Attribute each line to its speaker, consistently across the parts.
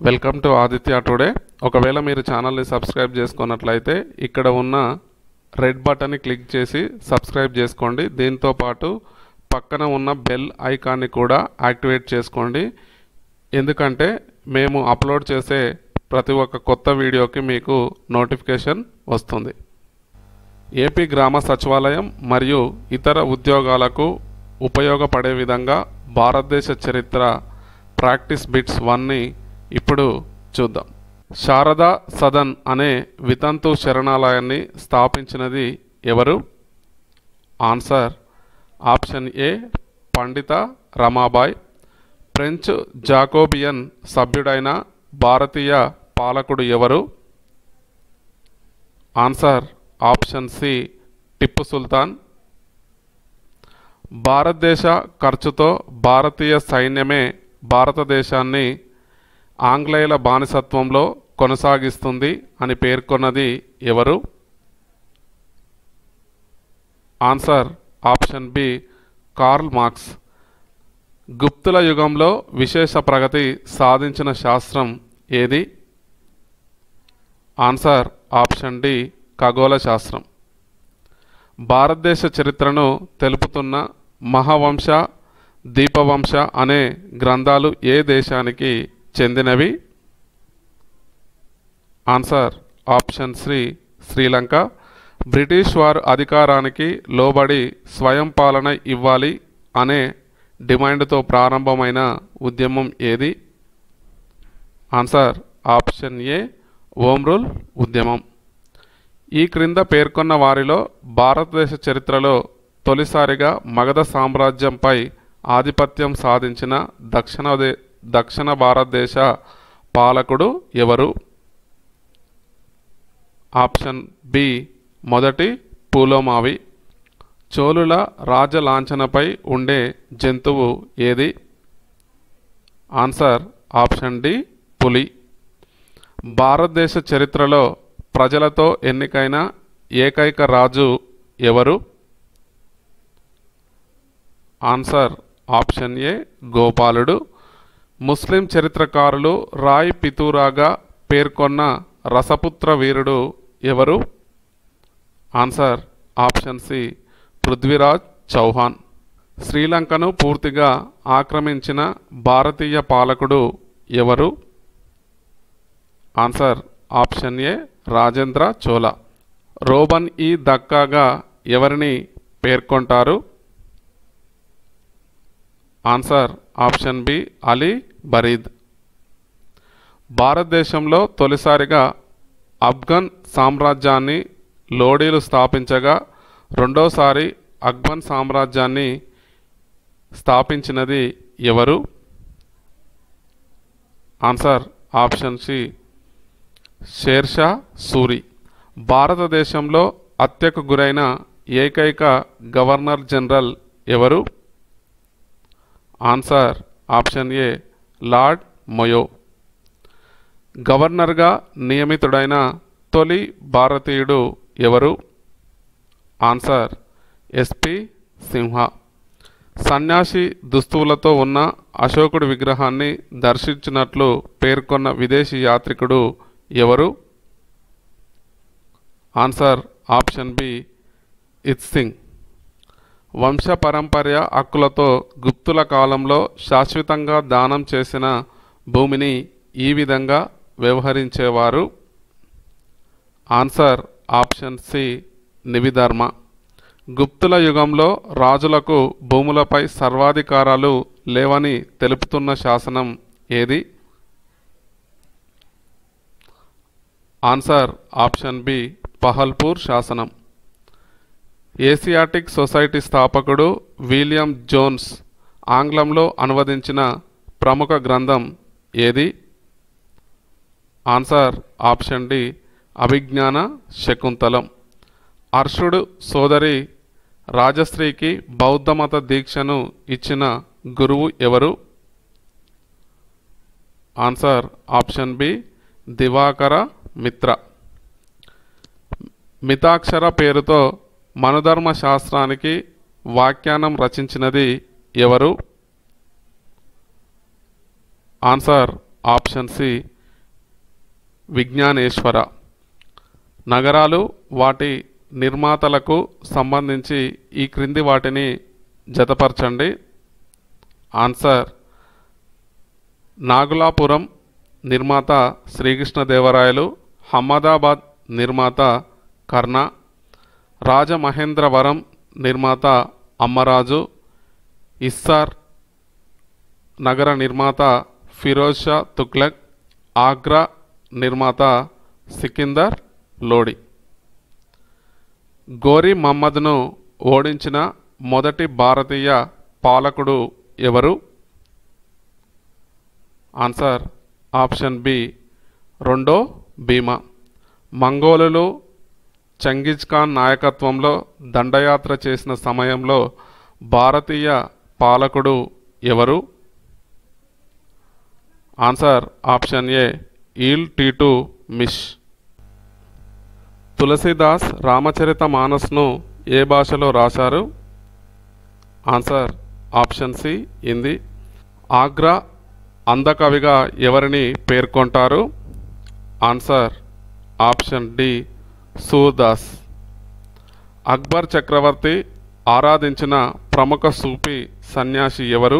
Speaker 1: welcome to Aditya today ఒకవేళ మీరు ఛానల్ని సబ్స్క్రైబ్ చేసుకున్నట్లయితే ఇక్కడ ఉన్న రెడ్ బటన్ని క్లిక్ చేసి సబ్స్క్రైబ్ చేసుకోండి దీంతో పాటు పక్కన ఉన్న బెల్ ఐకాన్ని కూడా యాక్టివేట్ చేసుకోండి ఎందుకంటే మేము అప్లోడ్ చేసే ప్రతి ఒక్క కొత్త వీడియోకి మీకు నోటిఫికేషన్ వస్తుంది ఏపీ గ్రామ సచివాలయం మరియు ఇతర ఉద్యోగాలకు ఉపయోగపడే విధంగా భారతదేశ చరిత్ర ప్రాక్టీస్ బిట్స్ వన్ని ఇప్పుడు చూద్దాం శారదా సదన్ అనే వితంతు శరణాలయాన్ని స్థాపించినది ఎవరు answer option A Pandita Ramabai French Jacobin సభ్యుడైన భారతీయ పాలకుడు ఎవరు answer option C Tipu Sultan భారతదేశ ఖర్చుతో భారతీయ సైన్యమే భారతదేశాన్ని ఆంగ్లేయుల బానిసత్వంలో కొనసాగిస్తుంది అని పేర్కొన్నది ఎవరు answer option B Karl Marx గుప్తుల యుగంలో విశేష ప్రగతి సాధించిన శాస్త్రం ఏది ఆన్సర్ ఆప్షన్ డి ఖగోళ శాస్త్రం భారతదేశ చరిత్రను తెలుపుతున్న మహావంశ దీపవంశ అనే గ్రంథాలు ఏ దేశానికి చెందినవి answer option Sri Sri Lanka British వారు అధికారానికి లోబడి స్వయం పాలన ఇవ్వాలి అనే డిమాండ్తో ప్రారంభమైన ఉద్యమం ఏది answer option A home rule ఉద్యమం ఈ క్రింద పేర్కొన్న వారిలో భారతదేశ చరిత్రలో తొలిసారిగా మగధ సామ్రాజ్యంపై ఆధిపత్యం సాధించిన దక్షిణ దక్షిణ భారతదేశ పాలకుడు ఎవరు ఆప్షన్ బి మొదటి పూలోమావి చోళుల రాజలాంఛనపై ఉండే జంతువు ఏది ఆన్సర్ ఆప్షన్ డి పులి భారతదేశ చరిత్రలో ప్రజలతో ఎన్నికైన ఏకైక రాజు ఎవరు ఆన్సర్ ఆప్షన్ ఏ గోపాలుడు ముస్లిం చరిత్రకారులు రాయ్ పితూరాగా పేర్కొన్న రసపుత్ర వీరుడు ఎవరు answer option C Prithviraj Chauhan శ్రీలంకను పూర్తిగా ఆక్రమించిన భారతీయ పాలకుడు ఎవరు answer option A Rajendra Chola రోబన్ ఈ దక్కాగా ఎవరిని పేర్కొంటారు answer option B Ali Barid భారతదేశంలో తొలిసారిగా ఆఫ్ఘన్ సామ్రాజ్యాన్ని లోడీలు స్థాపించగా రెండోసారి అక్బన్ సామ్రాజ్యాన్ని స్థాపించినది ఎవరు answer option C Sher Shah Suri భారతదేశంలో హత్యకు గురైన ఏకైక గవర్నర్ జనరల్ ఎవరు answer option A Lord Mayo గవర్నర్గా నియమితుడైన తొలి భారతీయుడు ఎవరు ఆన్సర్ ఎస్పి సింహ సన్యాసి దుస్తువులతో ఉన్న అశోకుడి విగ్రహాన్ని దర్శించినట్లు పేర్కొన్న విదేశీ యాత్రికుడు ఎవరు ఆన్సర్ ఆప్షన్ బి ఇత్సింగ్ వంశపరంపర్య హక్కులతో గుప్తుల కాలంలో శాశ్వతంగా దానం చేసిన భూమిని ఈ విధంగా వ్యవహరించేవారు ఆన్సర్ ఆప్షన్ సి నివిధర్మ గుప్తుల యుగంలో రాజులకు భూములపై సర్వాధికారాలు లేవని తెలుపుతున్న శాసనం ఏది ఆన్సర్ ఆప్షన్ బి పహల్పూర్ శాసనం ఏసియాటిక్ సొసైటీ స్థాపకుడు విలియం జోన్స్ ఆంగ్లంలో అనువదించిన ప్రముఖ గ్రంథం ఏది ఆన్సర్ ఆప్షన్ డి అభిజ్ఞాన శకుంతలం హర్షుడు సోదరి రాజశ్రీకి బౌద్ధమత దీక్షను ఇచ్చిన గురువు ఎవరు ఆన్సర్ ఆప్షన్ బి దివాకర మిత్ర మితాక్షర పేరుతో మనుధర్మ శాస్త్రానికి వ్యాఖ్యానం రచించినది ఎవరు ఆన్సర్ ఆప్షన్ సి విజ్ఞానేశ్వర నగరాలు వాటి నిర్మాతలకు సంబంధించి ఈ క్రింది వాటిని జతపరచండి ఆన్సర్ నాగులాపురం నిర్మాత శ్రీకృష్ణదేవరాయలు హమ్మదాబాద్ నిర్మాత కర్ణ రాజమహేంద్రవరం నిర్మాత అమ్మరాజు ఇస్సార్ నగర నిర్మాత ఫిరోజ్ షా తుగ్లక్ ఆగ్రా నిర్మాత సికిందర్ లోడి గోరి మహమ్మద్ను ఓడించిన మొదటి భారతీయ పాలకుడు ఎవరు ఆన్సర్ ఆప్షన్ బి రెండో భీమా మంగోలులు చంగిజ్ ఖాన్ నాయకత్వంలో దండయాత్ర చేసిన సమయంలో భారతీయ పాలకుడు ఎవరు answer option A Iltutmish Tulsidas Ramacharita మానస్ను ఏ భాషలో రాశారు answer option C Hindi Agra అందకవిగా ఎవరిని పేర్కొంటారు answer option D Surdas Akbar చక్రవర్తి ఆరాధించిన ప్రముఖ సూఫీ సన్యాసి ఎవరు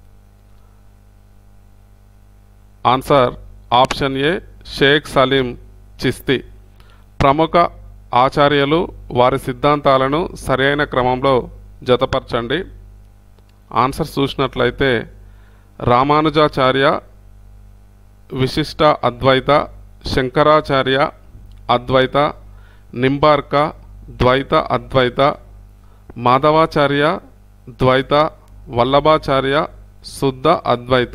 Speaker 1: answer option A Sheikh Salim Chishti ప్రముఖ ఆచార్యులు వారి సిద్ధాంతాలను సరైన క్రమంలో జతపరచండి ఆన్సర్ చూసినట్లయితే రామానుజాచార్య విశిష్ట అద్వైత శంకరాచార్య అద్వైత నింబార్క ద్వైత అద్వైత మాధవాచార్య ద్వైత వల్లభాచార్య శుద్ధ అద్వైత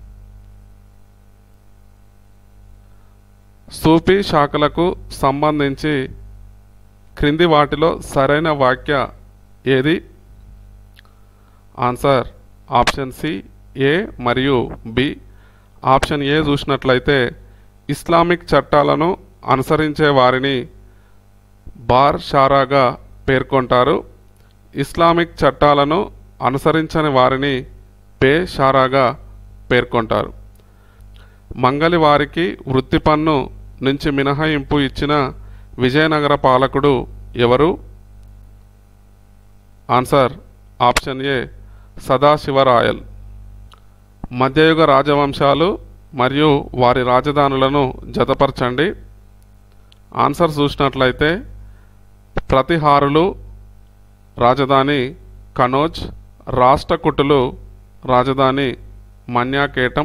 Speaker 1: సూఫీ శాఖలకు సంబంధించి క్రింది వాటిలో సరైన వాక్య ఏది ఆన్సర్ ఆప్షన్ సి ఏ మరియు బి ఆప్షన్ ఏ చూసినట్లయితే ఇస్లామిక్ చట్టాలను అనుసరించే వారిని బార్ షారాగా పేర్కొంటారు ఇస్లామిక్ చట్టాలను అనుసరించని వారిని పే షారాగా పేర్కొంటారు మంగలి వారికి వృత్తి పన్ను నుంచి మినహాయింపు ఇచ్చిన విజయనగర పాలకుడు ఎవరు ఆన్సర్ ఆప్షన్ ఏ సదాశివరాయల్ మధ్యయుగ రాజవంశాలు మరియు వారి రాజధానులను జతపరచండి ఆన్సర్ చూసినట్లయితే ప్రతిహారులు రాజధాని కనోజ్ రాష్ట్రకూటులు రాజధాని మన్యాకేటం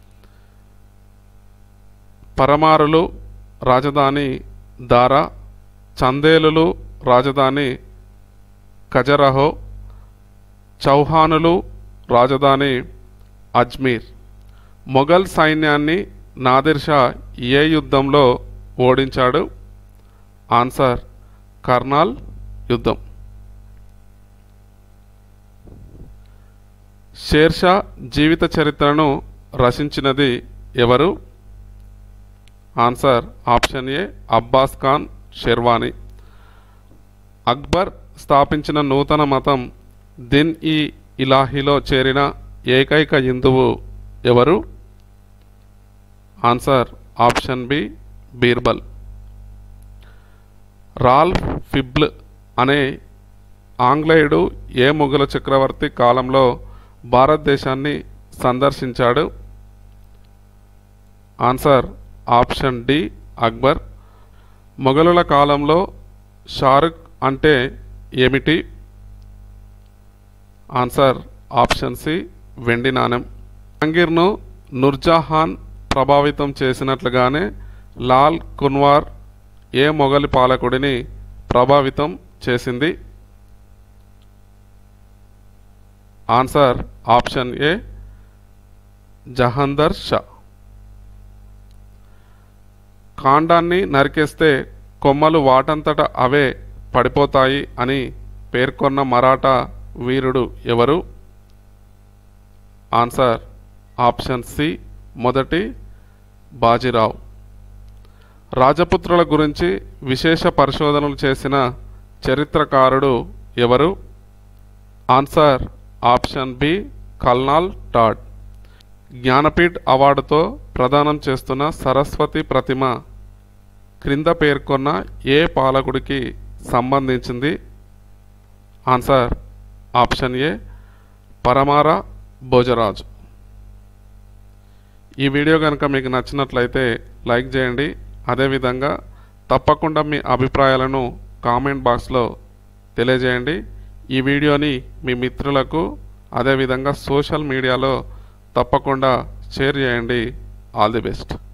Speaker 1: పరమారులు రాజధాని దారా చందేలులు రాజధాని ఖజరహో చౌహానులు రాజధాని అజ్మీర్ మొఘల్ సైన్యాన్ని నాదిర్ షా ఏ యుద్ధంలో ఓడించాడు ఆన్సర్ కర్నాల్ యుద్ధం షేర్షా జీవిత చరిత్రను రచించినది ఎవరు answer option A Abbas Khan Sherwani Akbar స్థాపించిన నూతన మతం దిన్ ఈ ఇలాహీలో చేరిన ఏకైక హిందువు ఎవరు answer option B Birbal Ralph Fitch అనే ఆంగ్లేయుడు ఏ ముఘల చక్రవర్తి కాలంలో భారతదేశాన్ని సందర్శించాడు ఆన్సర్ ఆప్షన్ డి అక్బర్ మొఘలుల కాలంలో షారుఖ్ అంటే ఏమిటి ఆన్సర్ ఆప్షన్ సి వెండి నాణెం జహాంగీర్ను నూర్జహాన్ ప్రభావితం చేసినట్లుగానే లాల్ కున్వార్ ఏ మొఘలి పాలకుడిని ప్రభావితం చేసింది answer option A Jahandar Shah కాండాన్ని నరికేస్తే కొమ్మలు వాటంతట అవే పడిపోతాయి అని పేర్కొన్న మరాఠా వీరుడు ఎవరు ఆన్సర్ ఆప్షన్ సి మొదటి బాజీరావు రాజపుత్రుల గురించి విశేష పరిశోధనలు చేసిన చరిత్రకారుడు ఎవరు answer option B Colonel Tod Jnanpith అవార్డుతో ప్రదానం చేస్తున్న సరస్వతి ప్రతిమ క్రింద పేర్కొన్న ఏ పాలకుడికి సంబంధించింది answer option A Paramara Bhojaraju ఈ వీడియో కనుక మీకు నచ్చినట్లయితే లైక్ చేయండి అదేవిధంగా తప్పకుండా మీ అభిప్రాయాలను కామెంట్ బాక్స్లో తెలియజేయండి ఈ వీడియోని మీ మిత్రులకు అదేవిధంగా సోషల్ మీడియాలో తప్పకుండా షేర్ చేయండి ఆల్ ది బెస్ట్